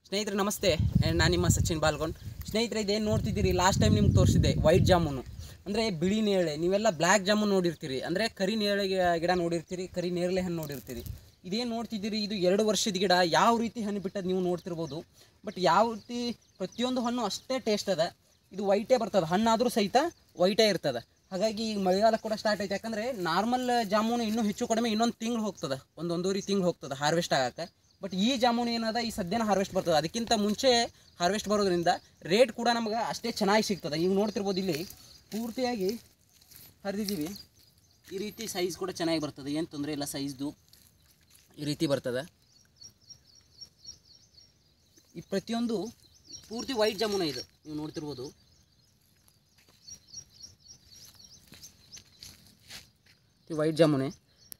ಸ್ನೇಹಿತರೆ ನಮಸ್ತೆ ನಾನು ನಿಮ್ಮ ಸಚಿನ್ ಬಾಲ್ಗೊಂಡ್ ಸ್ನೇಹಿತರೆ ಇದೇನು ನೋಡ್ತಿದ್ದೀರಿ ಲಾಸ್ಟ್ ಟೈಮ್ ನಿಮ್ಗೆ ತೋರಿಸಿದೆ ವೈಟ್ ಜಾಮೂನು ಅಂದರೆ ಬಿಳಿ ನೇರಳೆ ನೀವೆಲ್ಲ ಬ್ಲ್ಯಾಕ್ ಜಾಮೂನ್ ನೋಡಿರ್ತೀರಿ ಅಂದರೆ ಕರಿ ನೇರಳೆ ಗಿ- ಗಿಡ ನೋಡಿರ್ತೀರಿ ಕರಿ ನೇರಳೆ ಹಣ್ಣು ನೋಡಿರ್ತೀರಿ ಇದೇನು ನೋಡ್ತಿದ್ದೀರಿ ಇದು ಎರಡು ವರ್ಷದ ಗಿಡ ಯಾವ ರೀತಿ ಹಣ್ಣು ಬಿಟ್ಟದ್ದು ನೀವು ನೋಡ್ತಿರ್ಬೋದು ಬಟ್ ಯಾವ ರೀತಿ ಪ್ರತಿಯೊಂದು ಹಣ್ಣು ಅಷ್ಟೇ ಟೇಸ್ಟ್ ಅದ ಇದು ವೈಟೇ ಬರ್ತದೆ ಹಣ್ಣಾದರೂ ಸಹಿತ ವೈಟೇ ಇರ್ತದೆ ಹಾಗಾಗಿ ಈಗ ಮಳೆಗಾಲ ಕೂಡ ಸ್ಟಾರ್ಟ್ ಐತೆ ಯಾಕಂದರೆ ನಾರ್ಮಲ್ ಜಾಮೂನು ಇನ್ನೂ ಹೆಚ್ಚು ಕಡಿಮೆ ಇನ್ನೊಂದು ತಿಂಗಳು ಹೋಗ್ತದೆ ಒಂದು ಒಂದೂವರೆ ತಿಂಗಳು ಹೋಗ್ತದೆ ಹಾರ್ವೆಸ್ಟ್ ಆಗಕ್ಕೆ ಬಟ್ ಈ ಜಾಮೂನು ಏನದ ಈ ಸದ್ಯನ ಹಾರ್ವೆಸ್ಟ್ ಬರ್ತದೆ ಅದಕ್ಕಿಂತ ಮುಂಚೆ ಹಾರ್ವೆಸ್ಟ್ ಬರೋದ್ರಿಂದ ರೇಟ್ ಕೂಡ ನಮ್ಗೆ ಅಷ್ಟೇ ಚೆನ್ನಾಗಿ ಸಿಗ್ತದೆ ಈಗ ನೋಡ್ತಿರ್ಬೋದು ಇಲ್ಲಿ ಪೂರ್ತಿಯಾಗಿ ಹರಿದಿದ್ದೀವಿ ಈ ರೀತಿ ಸೈಜ್ ಕೂಡ ಚೆನ್ನಾಗಿ ಬರ್ತದೆ ಏನು ತೊಂದರೆ ಇಲ್ಲ ಸೈಜ್ದು ಈ ರೀತಿ ಬರ್ತದೆ ಈ ಪ್ರತಿಯೊಂದು ಪೂರ್ತಿ ವೈಟ್ ಜಾಮೂನ ಇದು ನೀವು ನೋಡ್ತಿರ್ಬೋದು ಈ ವೈಟ್ ಜಾಮೂನೆ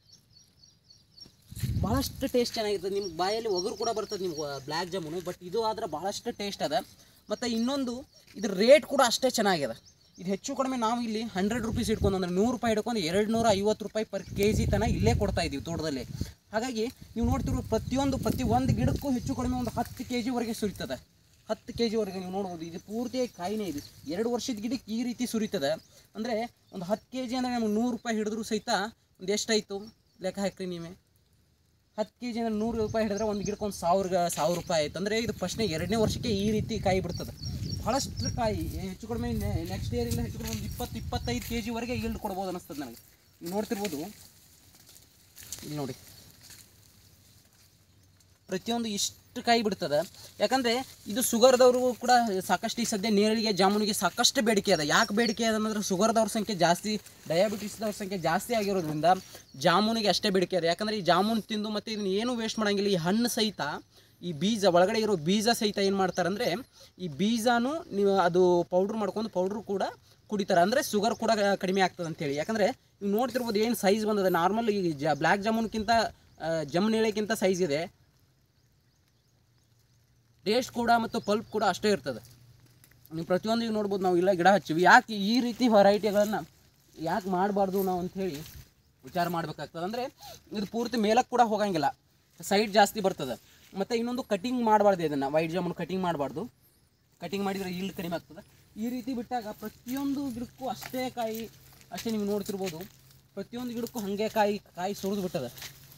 ಭಾಳಷ್ಟು ಟೇಸ್ಟ್ ಚೆನ್ನಾಗಿರ್ತದೆ ನಿಮ್ಗೆ ಬಾಯಲ್ಲಿ ಒಗರು ಕೂಡ ಬರ್ತದೆ ನಿಮ್ಗೆ ಬ್ಲ್ಯಾಕ್ ಜಾಮೂನು ಬಟ್ ಇದು ಆದ್ರೆ ಭಾಳಷ್ಟು ಟೇಸ್ಟ್ ಅದ ಮತ್ತು ಇನ್ನೊಂದು ಇದ್ರ ರೇಟ್ ಕೂಡ ಅಷ್ಟೇ ಚೆನ್ನಾಗಿದೆ ಇದು ಹೆಚ್ಚು ಕಡಿಮೆ ನಾವು ಇಲ್ಲಿ ಹಂಡ್ರೆಡ್ ರುಪೀಸ್ ಇಟ್ಕೊಂಡು ಅಂದ್ರೆ ನೂರು ರೂಪಾಯಿ ಹಿಡ್ಕೊಂಡು ಎರಡು ನೂರ ಐವತ್ತು ರೂಪಾಯಿ ಪರ್ ಕೆ ಜಿ ತನಕ ಇಲ್ಲೇ ಕೊಡ್ತಾ ಇದ್ದೀವಿ ತೋಟದಲ್ಲಿ ಹಾಗಾಗಿ ನೀವು ನೋಡ್ತಿರೋ ಪ್ರತಿಯೊಂದು ಪ್ರತಿ ಒಂದು ಗಿಡಕ್ಕೂ ಹೆಚ್ಚು ಕಡಿಮೆ ಒಂದು ಹತ್ತು ಕೆ ಜಿವರೆಗೆ ಸುರಿತದೆ ಹತ್ತು ಕೆ ಜಿವರೆಗೆ ನೀವು ನೋಡ್ಬೋದು ಇದು ಪೂರ್ತಿಯಾಗಿ ಕಾಯಿನೇ ಇದು ಎರಡು ವರ್ಷದ ಗಿಡಕ್ಕೆ ಈ ರೀತಿ ಸುರಿತದೆ ಅಂದರೆ ಒಂದು ಹತ್ತು ಕೆ ಜಿ ಅಂದರೆ ನಮ್ಗೆ ನೂರು ರೂಪಾಯಿ ಹಿಡಿದ್ರು ಸಹಿತ ಒಂದು ಎಷ್ಟಾಯಿತು ಲೆಕ್ಕ ಹಾಕ್ರಿ ನೀವೇ ಹತ್ತು ಕೆ ಜಿ ನೂರು ರೂಪಾಯಿ ಹಿಡಿದ್ರೆ ಒಂದು ಗಿಡಕ್ಕೆ ಒಂದು ಸಾವಿರ ಸಾವಿರ ರೂಪಾಯಿ ಆಯ್ತು ಅಂದರೆ ಇದು ಫಸ್ಟ್ನೇ ಎರಡನೇ ವರ್ಷಕ್ಕೆ ಈ ರೀತಿ ಕಾಯಿ ಬಿಡ್ತದೆ ಭಾಳಷ್ಟು ಕಾಯಿ ಹೆಚ್ಚು ಕಡಿಮೆ ನೆಕ್ಸ್ಟ್ ಇಯರಿಂದ ಹೆಚ್ಚು ಕಡಿಮೆ ಒಂದು ಇಪ್ಪತ್ತು ಇಪ್ಪತ್ತೈದು ಕೆ ಜಿವರೆಗೆ ಈಲ್ಡ್ ಕೊಡ್ಬೋದು ಅನಿಸ್ತದೆ ನನಗೆ ನೀವು ನೋಡ್ತಿರ್ಬೋದು ಇಲ್ಲಿ ನೋಡಿ ಪ್ರತಿಯೊಂದು ಇಷ್ಟು ಕಾಯಿ ಬಿಡ್ತದೆ ಯಾಕಂದರೆ ಇದು ಶುಗರ್ದವ್ರಿಗೂ ಕೂಡ ಸಾಕಷ್ಟು ಈ ಸದ್ಯ ನೇರಳಿಗೆ ಜಾಮೂನಿಗೆ ಸಾಕಷ್ಟು ಬೇಡಿಕೆ ಅದ ಯಾಕೆ ಬೇಡಿಕೆ ಅದ ಅಂದ್ರೆ ಶುಗರ್ದವ್ರ ಸಂಖ್ಯೆ ಜಾಸ್ತಿ ಡಯಾಬಿಟಿಸ್ದವ್ರ ಸಂಖ್ಯೆ ಜಾಸ್ತಿ ಆಗಿರೋದ್ರಿಂದ ಜಾಮೂನಿಗೆ ಅಷ್ಟೇ ಬೇಡಿಕೆ ಅದ ಯಾಕಂದರೆ ಈ ಜಾಮೂನು ತಿಂದು ಮತ್ತು ಇದನ್ನ ಏನು ವೇಸ್ಟ್ ಮಾಡೋಂಗಿಲ್ಲ ಈ ಹಣ್ಣು ಸಹಿತ ಈ ಬೀಜ ಒಳಗಡೆ ಇರೋ ಬೀಜ ಸಹಿತ ಏನು ಮಾಡ್ತಾರಂದರೆ ಈ ಬೀಜನೂ ನೀವು ಅದು ಪೌಡ್ರ್ ಮಾಡ್ಕೊಂಡು ಪೌಡ್ರು ಕೂಡ ಕುಡಿತಾರೆ ಅಂದರೆ ಶುಗರ್ ಕೂಡ ಕಡಿಮೆ ಆಗ್ತದೆ ಅಂತೇಳಿ ಯಾಕಂದರೆ ನೀವು ನೋಡ್ತಿರ್ಬೋದು ಏನು ಸೈಜ್ ಬಂದದ ನಾರ್ಮಲ್ ಈ ಜ ಬ್ಲ್ಯಾಕ್ ಜಾಮೂನ್ಗಿಂತ ಜಮುನೇಳೆಗಿಂತ ಸೈಜ್ ಇದೆ ಟೇಸ್ಟ್ ಕೂಡ ಮತ್ತು ಪಲ್ಪ್ ಕೂಡ ಅಷ್ಟೇ ಇರ್ತದೆ ನೀವು ಪ್ರತಿಯೊಂದಿಗೆ ನೋಡ್ಬೋದು ನಾವು ಇಲ್ಲ ಗಿಡ ಹಚ್ಚಿವಿ ಯಾಕೆ ಈ ರೀತಿ ವೆರೈಟಿಗಳನ್ನು ಯಾಕೆ ಮಾಡಬಾರ್ದು ನಾವು ಅಂಥೇಳಿ ವಿಚಾರ ಮಾಡಬೇಕಾಗ್ತದೆ ಅಂದರೆ ಇದು ಪೂರ್ತಿ ಮೇಲಕ್ಕೆ ಕೂಡ ಹೋಗಂಗಿಲ್ಲ ಸೈಡ್ ಜಾಸ್ತಿ ಬರ್ತದೆ ಮತ್ತು ಇನ್ನೊಂದು ಕಟಿಂಗ್ ಮಾಡಬಾರ್ದು ಇದನ್ನು ವೈಟ್ ಜಾಮೂನ್ ಕಟಿಂಗ್ ಮಾಡಬಾರ್ದು ಕಟಿಂಗ್ ಮಾಡಿದರೆ ಈಲ್ಡ್ ಕಡಿಮೆ ಆಗ್ತದೆ ಈ ರೀತಿ ಬಿಟ್ಟಾಗ ಪ್ರತಿಯೊಂದು ಗಿಡಕ್ಕೂ ಅಷ್ಟೇ ಕಾಯಿ ಅಷ್ಟೇ ನೀವು ನೋಡ್ತಿರ್ಬೋದು ಪ್ರತಿಯೊಂದು ಗಿಡಕ್ಕೂ ಹಾಗೆ ಕಾಯಿ ಕಾಯಿ ಸುರಿದು ಬಿಟ್ಟದೆ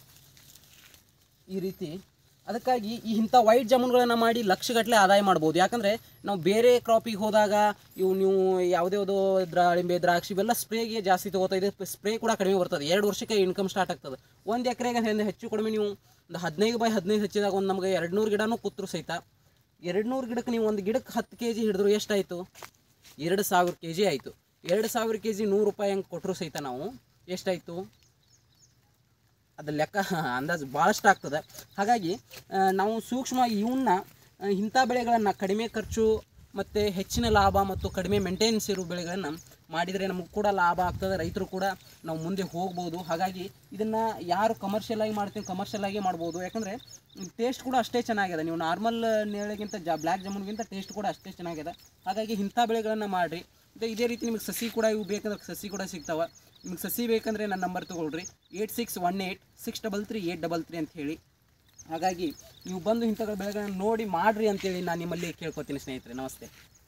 ಈ ರೀತಿ ಅದಕ್ಕಾಗಿ ಈ ಇಂಥ ವೈಟ್ ಜಾಮೂನ್ಗಳನ್ನು ಮಾಡಿ ಲಕ್ಷಗಟ್ಟಲೆ ಆದಾಯ ಮಾಡ್ಬೋದು ಯಾಕಂದರೆ ನಾವು ಬೇರೆ ಕ್ರಾಪಿಗೆ ಹೋದಾಗ ಇವು ನೀವು ಯಾವುದೇ ಯಾವುದೋ ದಾಳಿಂಬೆ ದ್ರಾಕ್ಷಿ ಇವೆಲ್ಲ ಸ್ಪ್ರೇಗೆ ಜಾಸ್ತಿ ತೊಗೋತಾ ಇದೆ ಸ್ಪ್ರೇ ಕೂಡ ಕಡಿಮೆ ಬರ್ತದೆ ಎರಡು ವರ್ಷಕ್ಕೆ ಇನ್ಕಮ್ ಸ್ಟಾರ್ಟ್ ಆಗ್ತದೆ ಒಂದು ಎಕರೆಗೆ ಹೆಂಗೆ ಹೆಚ್ಚು ಕಡಿಮೆ ನೀವು ಒಂದು ಹದಿನೈದು ಬೈ ಹದಿನೈದು ಹಚ್ಚಿದಾಗ ಒಂದು ನಮಗೆ ಎರಡು ನೂರು ಗಿಡನೂ ಕೂತ್ರು ಸಹಿತ ಎರಡು ನೂರು ಗಿಡಕ್ಕೆ ನೀವು ಒಂದು ಗಿಡಕ್ಕೆ ಹತ್ತು ಕೆ ಜಿ ಹಿಡಿದ್ರು ಎಷ್ಟಾಯಿತು ಎರಡು ಸಾವಿರ ಕೆ ಜಿ ಆಯಿತು ಎರಡು ಸಾವಿರ ಕೆ ಜಿ ನೂರು ರೂಪಾಯಿ ಹಂಗೆ ಕೊಟ್ಟರು ಸಹಿತ ನಾವು ಎಷ್ಟಾಯಿತು ಅದು ಲೆಕ್ಕ ಅಂದಾಜು ಭಾಳಷ್ಟು ಆಗ್ತದೆ ಹಾಗಾಗಿ ಆ, ನಾವು ಸೂಕ್ಷ್ಮವಾಗಿ ಇವನ್ನ ಆ, ಇಂಥ ಬೆಳೆಗಳನ್ನು ಕಡಿಮೆ ಖರ್ಚು ಮತ್ತು ಹೆಚ್ಚಿನ ಲಾಭ ಮತ್ತು ಕಡಿಮೆ ಮೇಂಟೆನೆನ್ಸ್ ಇರೋ ಬೆಳೆಗಳನ್ನು ಮಾಡಿದರೆ ನಮಗೆ ಕೂಡ ಲಾಭ ಆಗ್ತದೆ ರೈತರು ಕೂಡ ನಾವು ಮುಂದೆ ಹೋಗ್ಬೋದು ಹಾಗಾಗಿ ಇದನ್ನು ಯಾರು ಕಮರ್ಷಿಯಲ್ ಆಗಿ ಮಾಡ್ತೀವಿ ಕಮರ್ಷಿಯಲ್ ಆಗಿ ಮಾಡ್ಬೋದು ಯಾಕಂದರೆ ಟೇಸ್ಟ್ ಕೂಡ ಅಷ್ಟೇ ಚೆನ್ನಾಗಿದೆ ನೀವು ನಾರ್ಮಲ್ ನೇಳೆಗಿಂತ ಜಾ ಬ್ಲ್ಯಾಕ್ ಜಾಮೂನ್ಗಿಂತ ಟೇಸ್ಟ್ ಕೂಡ ಅಷ್ಟೇ ಚೆನ್ನಾಗಿದೆ ಹಾಗಾಗಿ ಇಂಥ ಬೆಳೆಗಳನ್ನು ಮಾಡಿರಿ ಮತ್ತು ಇದೇ ರೀತಿ ನಿಮಗೆ ಸಸಿ ಕೂಡ ಇವು ಬೇಕಂದ್ರೆ ಸಸಿ ಕೂಡ ಸಿಗ್ತಾವೆ ನಿಮ್ಗೆ ಸಸಿ ಬೇಕಂದರೆ ನನ್ನ ನಂಬರ್ ತೊಗೊಳ್ರಿ eight six one eight six double three eight double three ಅಂತ ಹೇಳಿ ಹಾಗಾಗಿ ನೀವು ಬಂದು ಇಂಥ ಬೆಳೆಗಳನ್ನು ನೋಡಿ ಮಾಡಿರಿ ಅಂತೇಳಿ ನಾನು ನಿಮ್ಮಲ್ಲಿ ಕೇಳ್ಕೊತೀನಿ ಸ್ನೇಹಿತರೆ ನಮಸ್ತೆ